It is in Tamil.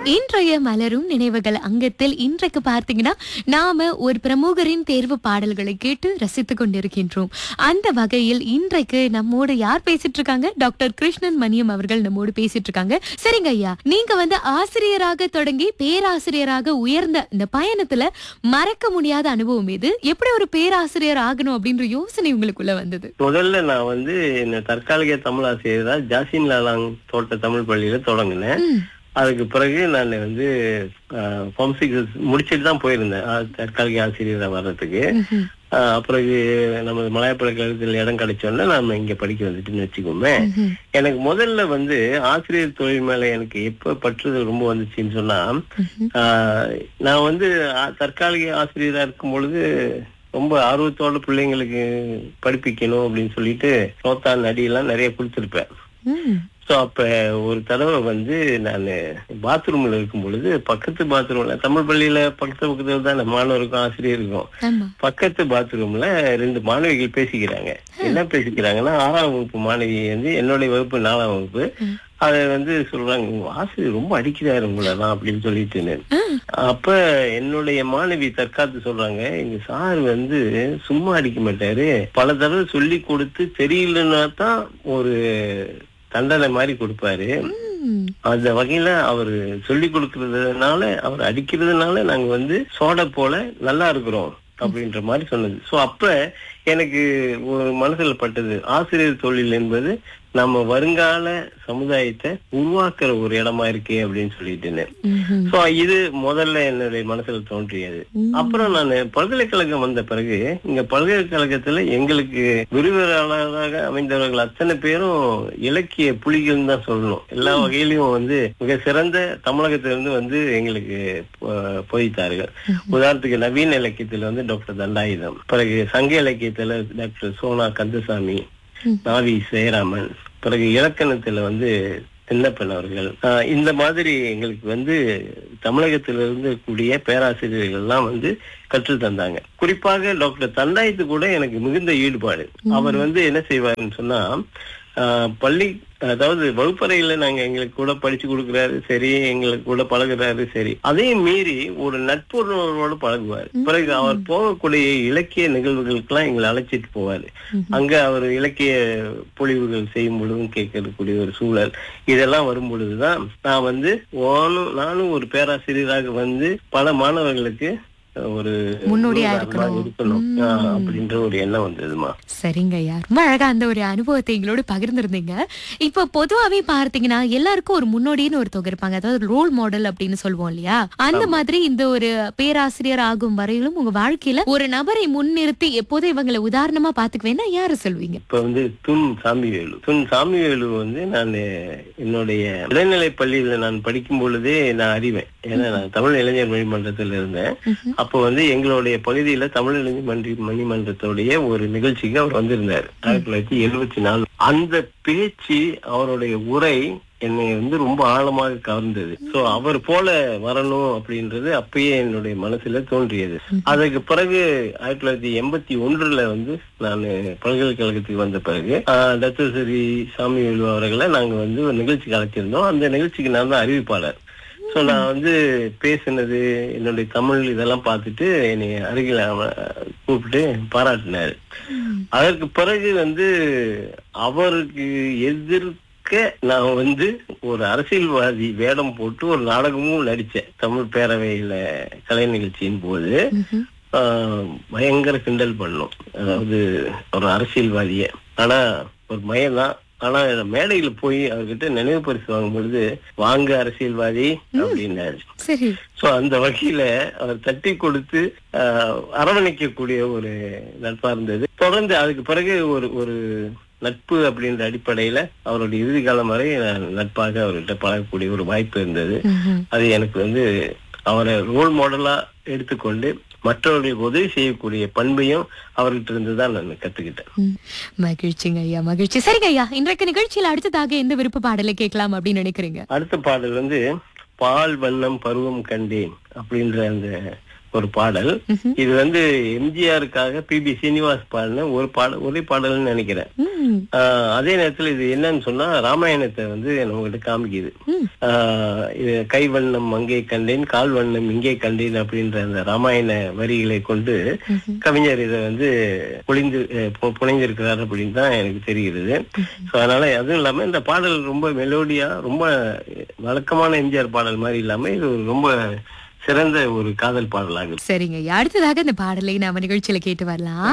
இன்றைய மலரும் நினைவுகள் அங்கத்தில் இன்றைக்கு பார்த்தீங்கன்னா நாம ஒரு பிரமுகரின் தேர்வு பாடல்களை கேட்டு ரசித்துக் கொண்டிருக்கின்றோம் அந்த வகையில் இன்றைக்கு நம்மோடு யார் பேசிட்டு இருக்காங்க டாக்டர் கிருஷ்ணன் மணியம் அவர்கள் நம்மோடு பேசிட்டு இருக்காங்க சரிங்க ஐயா நீங்க வந்து ஆசிரியராக தொடங்கி பேராசிரியராக உயர்ந்த இந்த பயணத்துல மறக்க முடியாத அனுபவம் இது எப்படி ஒரு பேராசிரியர் ஆகணும் அப்படின்ற யோசனை உங்களுக்குள்ள வந்தது முதல்ல நான் வந்து என்ன தற்காலிக தமிழ் ஆசிரியரா ஜாசின் லாலாங் தோட்ட தமிழ் பள்ளியில தொடங்கினேன் ம், அதுக்கு பிறகு நான் வந்து ஃபார்ம் சிக்ஸ் முடிச்சிட்டு தான் போயிருந்தேன் ஆ, தற்காலிக ஆசிரியரா வர்றதுக்கு ம்ஹும், ஆஹ் அப்புறம் இது நம்ம மலைய பல்கலைக்கழகத்தில் இடம் கிடைச்சோன்னா நாம இங்க படிக்க வந்துட்டுன்னு வச்சுக்கோமே ம்ஹும். எனக்கு முதல்ல வந்து ஆசிரியர் தொழில் மேல எனக்கு எப்ப பற்றுதல் ரொம்ப வந்துச்சுன்னு சொன்னா ம்ஹும். ஆஹ் நான் வந்து ஆ- தற்காலிக ஆசிரியரா இருக்கும் பொழுது ரொம்ப ஆர்வத்தோட பிள்ளைங்களுக்கு படிப்பிக்கணும் அப்படின்னு சொல்லிட்டு சோத்தான் அடியெல்லாம் நிறைய கொடுத்துருப்பேன் ம், ஸோ அப்ப ஒரு தடவை வந்து நான் பாத்ரூம்ல இருக்கும் பொழுது பக்கத்து பாத்ரூம்ல தமிழ் பள்ளியில பக்கத்து பக்கத்துல தான் அந்த மாணவருக்கும் ஆசிரியருக்கும் ஆமா பக்கத்து பாத்ரூம்ல ரெண்டு மாணவிகள் பேசிக்கிறாங்க என்ன பேசிக்கிறாங்கன்னா ஆறாம் வகுப்பு மாணவி வந்து என்னுடைய வகுப்பு நாலாம் வகுப்பு ம். அத வந்து சொல்றாங்க உங்க ஆசிரியர் ரொம்ப அடிக்கிறாரு உங்களெல்லாம் அப்படின்னு சொல்லிட்டு அப்ப என்னுடைய மாணவி தற்காத்து சொல்றாங்க எங்க சார் வந்து சும்மா அடிக்க மாட்டாரு பல தடவை சொல்லி கொடுத்து தெரியலன்னா தான் ஒரு தண்டனை மாதிரி கொடுப்பாரு ம், அந்த வகையில அவரு சொல்லி கொடுக்கறதுனால அவர் அடிக்கிறதுனால நாங்க வந்து சோடை போல நல்லா இருக்கிறோம் அப்படின்ற மாதிரி சொன்னது சோ அப்ப எனக்கு ஒரு மனசுல பட்டது ஆசிரியர் தொழில் என்பது நம்ம வருங்கால சமுதாயத்தை உருவாக்குற ஒரு இடமா இருக்கே அப்படின்னு சொல்லிட்டு ம்ஹும். சோ இது முதல்ல என்னுடைய மனசுல தோன்றியது ம். அப்புறம் நான் பல்கலைக்கழகம் வந்த பிறகு இங்க பல்கலைக்கழகத்துல எங்களுக்கு விரிவுரையாளராக அமைந்தவர்கள் அத்தனை பேரும் இலக்கிய புலிகள் தான் சொல்லணும் எல்லா வகையிலும் வந்து மிக சிறந்த தமிழகத்திலிருந்து வந்து எங்களுக்கு போ- போதித்தார்கள் உதாரணத்துக்கு நவீன இலக்கியத்துல வந்து டாக்டர் தண்டாயுதம் பிறகு சங்க இலக்கியத்துல டாக்டர் சோனா கந்தசாமி ம். நாவி சேராமன் பிறகு இலக்கணத்துல வந்து சின்னப்பன் அவர்கள் ஆஹ் இந்த மாதிரி எங்களுக்கு வந்து தமிழகத்திலிருந்து கூடிய பேராசிரியர்கள் எல்லாம் வந்து கற்று தந்தாங்க குறிப்பாக டாக்டர் தண்டாயத்து கூட எனக்கு மிகுந்த ஈடுபாடு அவர் வந்து என்ன செய்வாருன்னு சொன்னா ஆஹ் பள்ளி அதாவது வகுப்பறையில நாங்க எங்களுக்கு கூட படிச்சு கொடுக்கறாரு சரி எங்களுக்கு கூட பழகுறாரு சரி அதையும் மீறி ஒரு நட்புணர்வோடு பழகுவார் பிறகு அவர் போகக்கூடிய இலக்கிய நிகழ்வுகளுக்கெல்லாம் எங்களை அழைச்சிட்டு போவாரு அங்க அவர் இலக்கிய பொழிவுகள் செய்யும் பொழுதும் கேட்கக்கூடிய ஒரு சூழல் இதெல்லாம் வரும் பொழுதுதான் நான் வந்து நானும் நானும் ஒரு பேராசிரியராக வந்து பல மாணவர்களுக்கு ஒரு முன்னோடியா உதாரணமா இருக்கணும். இருக்கணும் ஆஹ் அப்படின்ற ஒரு எண்ணம் வந்ததுமா சரிங்க ஐயா ரொம்ப அழகா அந்த ஒரு அனுபவத்தை எங்களோட பகிர்ந்திருந்தீங்க இப்ப பொதுவாவே பார்த்தீங்கன்னா எல்லாருக்கும் ஒரு முன்னோடின்னு ஒருத்தவங்க இருப்பாங்க அதாவது ரோல் மாடல் அப்படின்னு சொல்லுவோம் இல்லையா அந்த மாதிரி இந்த ஒரு பேராசிரியர் ஆகும் வரையிலும் உங்க வாழ்க்கையில ஒரு நபரை முன்னிறுத்தி எப்போதும் இவங்களை உதாரணமா பாத்துக்குவேன்னா யாரு சொல்வீங்க இப்ப வந்து துன் சாமிவேலு துன் சாமிவேலு வந்து நான் என்னுடைய இடைநிலை பள்ளியில நான் படிக்கும் பொழுதே நான் அறிவேன் ஏன்னா நான் தமிழ் இளைஞர் மணிமன்றத்தில் இருந்தேன் ம்ஹும். அப்போ வந்து எங்களுடைய பகுதியில தமிழ் இளைஞர் மன்றி மணிமன்றத்துடைய ஒரு நிகழ்ச்சிக்கு அவர் வந்திருந்தார் ஆயிரத்தி தொள்ளாயிரத்தி எழுபத்தி நாலு அந்த பேச்சு அவருடைய உரை என்னை வந்து ரொம்ப ஆழமாக கவர்ந்தது சோ அவர் போல வரணும் அப்படின்றது அப்பயே என்னுடைய மனசுல தோன்றியது அதுக்கு பிறகு ஆயிரத்தி தொள்ளாயிரத்தி எண்பத்தி ஒன்றுல வந்து நான் பல்கலைக்கழகத்துக்கு வந்த பிறகு ஆஹ், தத்தசரி சாமிவேலு அவர்களை நாங்க வந்து ஒரு நிகழ்ச்சிக்கு அழைச்சிருந்தோம் அந்த நிகழ்ச்சிக்கு நான் தான் அறிவிப்பாளர் சோ நான் வந்து பேசினது என்னுடைய தமிழ் இதெல்லாம் பார்த்துட்டு என்னை அருகில் அவ- கூப்பிட்டு பாராட்டினாரு அதற்கு பிறகு வந்து அவருக்கு எதிர்க்க நான் வந்து ஒரு அரசியல்வாதி வேடம் போட்டு ஒரு நாடகமும் நடிச்சேன் தமிழ் பேரவையில கலை நிகழ்ச்சியின் போது ம்ஹும். ஆஹ், பயங்கர கிண்டல் பண்ணோம் அதாவது ஒரு அரசியல்வாதிய ஆனா ஒரு மயம்தான் ஆனா மேடையில போய் அவர்கிட்ட நினைவு பரிசு வாங்கும் பொழுது வாங்க அரசியல்வாதி அப்படின்னாரு சரி சோ அந்த வகையில அவர் தட்டி கொடுத்து ஆஹ், அரவணைக்கக்கூடிய ஒரு நட்பா இருந்தது தொடர்ந்து அதுக்கு பிறகு ஒரு ஒரு நட்பு அப்படின்ற அடிப்படையில அவருடைய இறுதி காலம் வரை நான் நட்பாக அவர்கிட்ட பழகக்கூடிய ஒரு வாய்ப்பு இருந்தது ம்ஹும். அது எனக்கு வந்து அவரை ரோல் மாடலா எடுத்துக்கொண்டு மற்றவர்களுக்கு உதவி செய்யக்கூடிய பண்பையும் அவர்கிட்ட இருந்து தான் நான் கத்துக்கிட்டேன் ம். மகிழ்ச்சிங்க ஐயா மகிழ்ச்சி சரிங்க ஐயா இன்றைக்கு நிகழ்ச்சியில் அடுத்ததாக எந்த விருப்ப பாடலை கேட்கலாம் அப்படின்னு நினைக்கிறீங்க அடுத்த பாடல் வந்து பால் வண்ணம் பருவம் கண்டேன் அப்படின்ற அந்த ஒரு பாடல் ம்ஹும். இது வந்து எம்ஜிஆருக்காக பி பி சீனிவாஸ் பாடின ஒரு பாடல் ஒரே பாடல்னு நினைக்கிறேன் ம், ஆஹ் அதே நேரத்துல இது என்னன்னு சொன்னா ராமாயணத்தை வந்து நம்மகிட்ட காமிக்குது ம். ஆஹ் இது கைவண்ணம் அங்கே கண்டேன் கால் வண்ணம் இங்கே கண்டேன் அப்படின்ற அந்த ராமாயண வரிகளை கொண்டு கவிஞர் இதை வந்து பொழிந்து அஹ் பு- புனைந்திருக்கிறார் அப்படின்னு தான் எனக்கு தெரிகிறது ஸோ அதனால அதுவும் இல்லாம இந்த பாடல் ரொம்ப மெலோடியா ரொம்ப வழக்கமான எம்ஜிஆர் பாடல் மாதிரி இல்லாம இது ஒரு ரொம்ப சிறந்த ஒரு காதல் பாடலாக இருக்கு. சரிங்க அடுத்ததாக இந்த பாடலை நாம நிகழ்ச்சியில கேட்டு வரலாம்